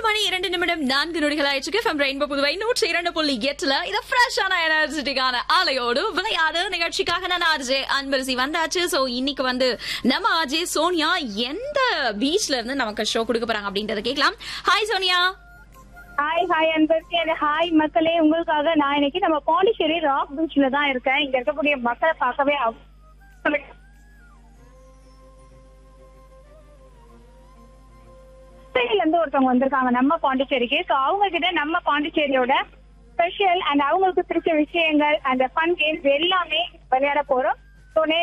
மணி இரண்டு நிமிடம் நான்கு நொடிகள் ஆயிடுச்சு ஃப்ரம் ரெயின்போ புதுவை நூற்றி இரண்டு புள்ளி எட்டுல இது ஃப்ரெஷ்ஷான எனர்ஜெட்டிக்கான ஆலையோடு விளையாடு நிகழ்ச்சிக்காக நான் ஆர்ஜே அன்பரசி வந்தாச்சு சோ இன்னைக்கு வந்து நம்ம ஆர்ஜே சோனியா எந்த பீச்ல இருந்து நமக்கு ஷோ கொடுக்க போறாங்க அப்படின்றத கேட்கலாம் ஹாய் சோனியா ஹாய் ஹாய் அன்பர்த்தி and ஹாய் மக்களே உங்களுக்காக நான் இன்னைக்கு நம்ம பாண்டிச்சேரி ராக் பீச்ல தான் இருக்கேன் இங்க இருக்கக்கூடிய மக்களை பார்க்கவே அவ்- புதுச்சேரியில இருந்து ஒருத்தவங்க வந்திருக்காங்க நம்ம பாண்டிச்சேரிக்கு சோ அவங்க கிட்ட நம்ம பாண்டிச்சேரியோட ஸ்பெஷல் அண்ட் அவங்களுக்கு பிடிச்ச விஷயங்கள் அந்த ஃபன் கேம்ஸ் எல்லாமே விளையாட போறோம் ஸோ